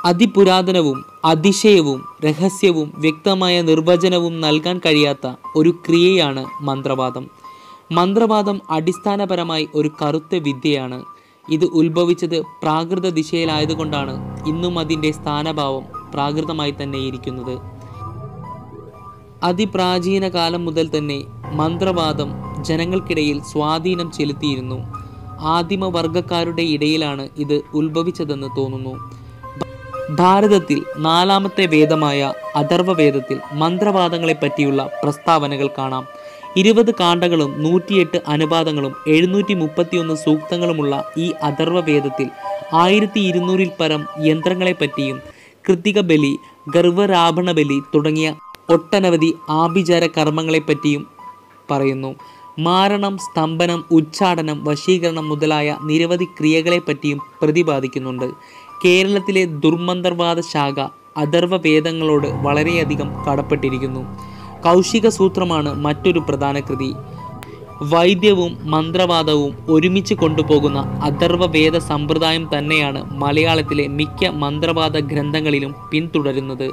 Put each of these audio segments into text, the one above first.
അതിപുരാതനവും അതിശയവും രഹസ്യവും വ്യക്തമായ നിർവചനവും നൽകാൻ കഴിയാത്ത ഒരു ക്രിയയാണ് മന്ത്രവാദം മന്ത്രവാദം അടിസ്ഥാനപരമായി ഒരു കറുത്ത വിദ്യയാണ് ഇത് ഉത്ഭവിച്ചത് പ്രാകൃത ദിശയിലായതുകൊണ്ടാണ് ഇന്നും അതിൻ്റെ സ്ഥാനഭാവം പ്രാകൃതമായി തന്നെ ഇരിക്കുന്നത് അതിപ്രാചീന കാലം മുതൽ തന്നെ മന്ത്രവാദം ജനങ്ങൾക്കിടയിൽ സ്വാധീനം ചെലുത്തിയിരുന്നു ആദിമ വർഗക്കാരുടെ ഇടയിലാണ് ഇത് ഉത്ഭവിച്ചതെന്ന് തോന്നുന്നു ഭാരതത്തിൽ നാലാമത്തെ വേദമായ അഥർവവേദത്തിൽ മന്ത്രവാദങ്ങളെ പറ്റിയുള്ള പ്രസ്താവനകൾ കാണാം ഇരുപത് കാണ്ഡങ്ങളും നൂറ്റിയെട്ട് അനുപാതങ്ങളും എഴുന്നൂറ്റി മുപ്പത്തിയൊന്ന് സൂക്തങ്ങളുമുള്ള ഈ അഥർവവേദത്തിൽ ആയിരത്തി ഇരുന്നൂറിൽ പരം യന്ത്രങ്ങളെപ്പറ്റിയും കൃത്തിക ബലി ഗർഭരാഭണ ബലി തുടങ്ങിയ ഒട്ടനവധി ആഭിചാര കർമ്മങ്ങളെപ്പറ്റിയും പറയുന്നു മാരണം സ്തംഭനം ഉച്ചാടനം വശീകരണം മുതലായ നിരവധി ക്രിയകളെപ്പറ്റിയും പ്രതിപാദിക്കുന്നുണ്ട് കേരളത്തിലെ ദുർമന്ത്രവാദ ശാഖ അഥർവ വേദങ്ങളോട് വളരെയധികം കടപ്പെട്ടിരിക്കുന്നു കൗശിക സൂത്രമാണ് മറ്റൊരു പ്രധാന കൃതി വൈദ്യവും മന്ത്രവാദവും ഒരുമിച്ച് കൊണ്ടുപോകുന്ന അഥർവ വേദ സമ്പ്രദായം തന്നെയാണ് മലയാളത്തിലെ മിക്ക മന്ത്രവാദ ഗ്രന്ഥങ്ങളിലും പിന്തുടരുന്നത്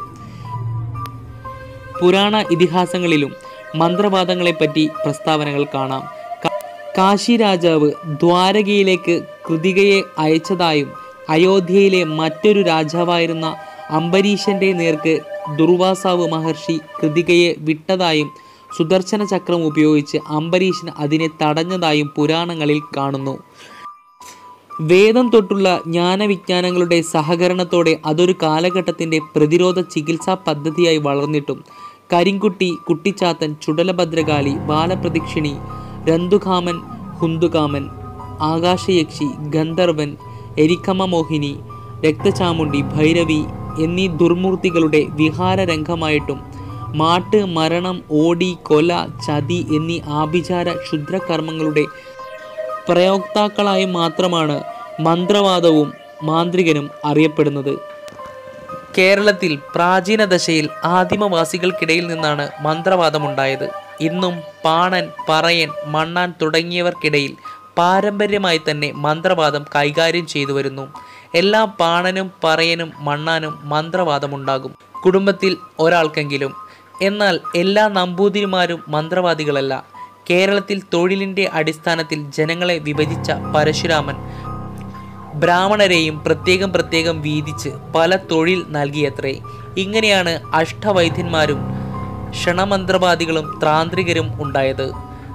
പുരാണ ഇതിഹാസങ്ങളിലും മന്ത്രവാദങ്ങളെപ്പറ്റി പ്രസ്താവനകൾ കാണാം ക- കാശി രാജാവ് ദ്വാരകയിലേക്ക് കൃതികയെ അയച്ചതായും അയോധ്യയിലെ മറ്റൊരു രാജാവായിരുന്ന അംബരീഷന്റെ നേർക്ക് ദുർവാസാവ് മഹർഷി കൃതികയെ വിട്ടതായും സുദർശന ചക്രം ഉപയോഗിച്ച് അംബരീഷൻ അതിനെ തടഞ്ഞതായും പുരാണങ്ങളിൽ കാണുന്നു വേദം തൊട്ടുള്ള ജ്ഞാനവിജ്ഞാനങ്ങളുടെ സഹകരണത്തോടെ അതൊരു കാലഘട്ടത്തിൻ്റെ പ്രതിരോധ ചികിത്സാ പദ്ധതിയായി വളർന്നിട്ടും കരിങ്കുട്ടി കുട്ടിച്ചാത്തൻ ചുടലഭദ്രകാളി ബാലപ്രദക്ഷിണി രന്തുകാമൻ ഹുന്തുകാമൻ ആകാശയക്ഷി ഗന്ധർവൻ എരിക്കമ്മ മോഹിനി രക്തചാമുണ്ടി ഭൈരവി എന്നീ ദുർമൂർത്തികളുടെ വിഹാരരംഗമായിട്ടും മാട്ട് മരണം ഓടി കൊല ചതി എന്നീ ആഭിചാര ക്ഷുദ്രകർമ്മങ്ങളുടെ പ്രയോക്താക്കളായി മാത്രമാണ് മന്ത്രവാദവും മാന്ത്രികനും അറിയപ്പെടുന്നത് കേരളത്തിൽ പ്രാചീന ദശയിൽ ആദിമവാസികൾക്കിടയിൽ നിന്നാണ് മന്ത്രവാദമുണ്ടായത് ഇന്നും പാണൻ പറയൻ മണ്ണാൻ തുടങ്ങിയവർക്കിടയിൽ പാരമ്പര്യമായി തന്നെ മന്ത്രവാദം കൈകാര്യം ചെയ്തു വരുന്നു എല്ലാ പാണനും പറയനും മണ്ണാനും മന്ത്രവാദമുണ്ടാകും കുടുംബത്തിൽ ഒരാൾക്കെങ്കിലും എന്നാൽ എല്ലാ നമ്പൂതിരിമാരും മന്ത്രവാദികളല്ല കേരളത്തിൽ തൊഴിലിൻ്റെ അടിസ്ഥാനത്തിൽ ജനങ്ങളെ വിഭജിച്ച പരശുരാമൻ ബ്രാഹ്മണരെയും പ്രത്യേകം പ്രത്യേകം വീതിച്ച് പല തൊഴിൽ നൽകിയത്രേ ഇങ്ങനെയാണ് അഷ്ടവൈദ്യന്മാരും ക്ഷണമന്ത്രവാദികളും ത്രാന്ത്രികരും ഉണ്ടായത്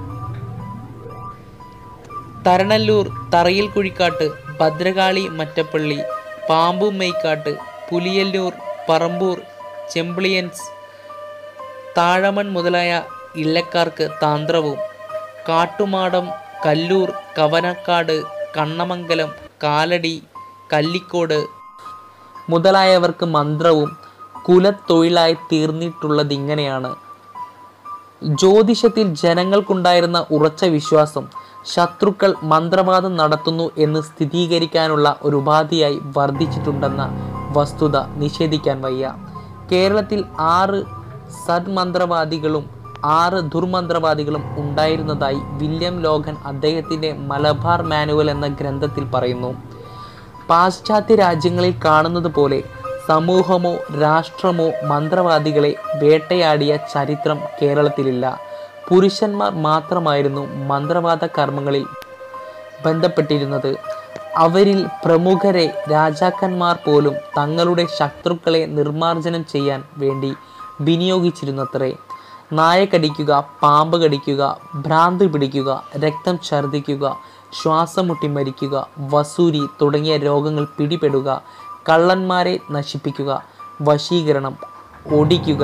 തരണല്ലൂർ തറയിൽ കുഴിക്കാട്ട് ഭദ്രകാളി മറ്റപ്പള്ളി പാമ്പു മെയ്ക്കാട്ട് പുലിയല്ലൂർ പറമ്പൂർ ചെമ്പിളിയൻസ് താഴമൺ മുതലായ ഇല്ലക്കാർക്ക് താന്ത്രവും കാട്ടുമാടം കല്ലൂർ കവനക്കാട് കണ്ണമംഗലം കാലടി കല്ലിക്കോട് മുതലായവർക്ക് മന്ത്രവും കുലത്തൊഴിലായി തീർന്നിട്ടുള്ളതിങ്ങനെയാണ് ജ്യോതിഷത്തിൽ ജനങ്ങൾക്കുണ്ടായിരുന്ന ഉറച്ച വിശ്വാസം ശത്രുക്കൾ മന്ത്രവാദം നടത്തുന്നു എന്ന് സ്ഥിരീകരിക്കാനുള്ള ഒരു ഉപാധിയായി വർദ്ധിച്ചിട്ടുണ്ടെന്ന വസ്തുത നിഷേധിക്കാൻ വയ്യ കേരളത്തിൽ ആറ് സന്മന്ത്രവാദികളും ആറ് ദുർമന്ത്രവാദികളും ഉണ്ടായിരുന്നതായി വില്യം ലോഗൻ അദ്ദേഹത്തിൻ്റെ മലബാർ മാനുവൽ എന്ന ഗ്രന്ഥത്തിൽ പറയുന്നു പാശ്ചാത്യ രാജ്യങ്ങളിൽ കാണുന്നത് പോലെ സമൂഹമോ രാഷ്ട്രമോ മന്ത്രവാദികളെ വേട്ടയാടിയ ചരിത്രം കേരളത്തിലില്ല പുരുഷന്മാർ മാത്രമായിരുന്നു മന്ത്രവാദ കർമ്മങ്ങളിൽ ബന്ധപ്പെട്ടിരുന്നത് അവരിൽ പ്രമുഖരെ രാജാക്കന്മാർ പോലും തങ്ങളുടെ ശത്രുക്കളെ നിർമ്മാർജ്ജനം ചെയ്യാൻ വേണ്ടി വിനിയോഗിച്ചിരുന്നത്രേ നായ കടിക്കുക പാമ്പ് കടിക്കുക ഭ്രാന്ത് പിടിക്കുക രക്തം ഛർദ്ദിക്കുക ശ്വാസം മുട്ടി മരിക്കുക വസൂരി തുടങ്ങിയ രോഗങ്ങൾ പിടിപെടുക കള്ളന്മാരെ നശിപ്പിക്കുക വശീകരണം ഒടിക്കുക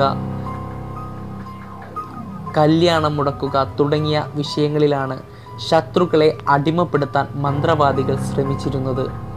കല്യാണം മുടക്കുക തുടങ്ങിയ വിഷയങ്ങളിലാണ് ശത്രുക്കളെ അടിമപ്പെടുത്താൻ മന്ത്രവാദികൾ ശ്രമിച്ചിരുന്നത്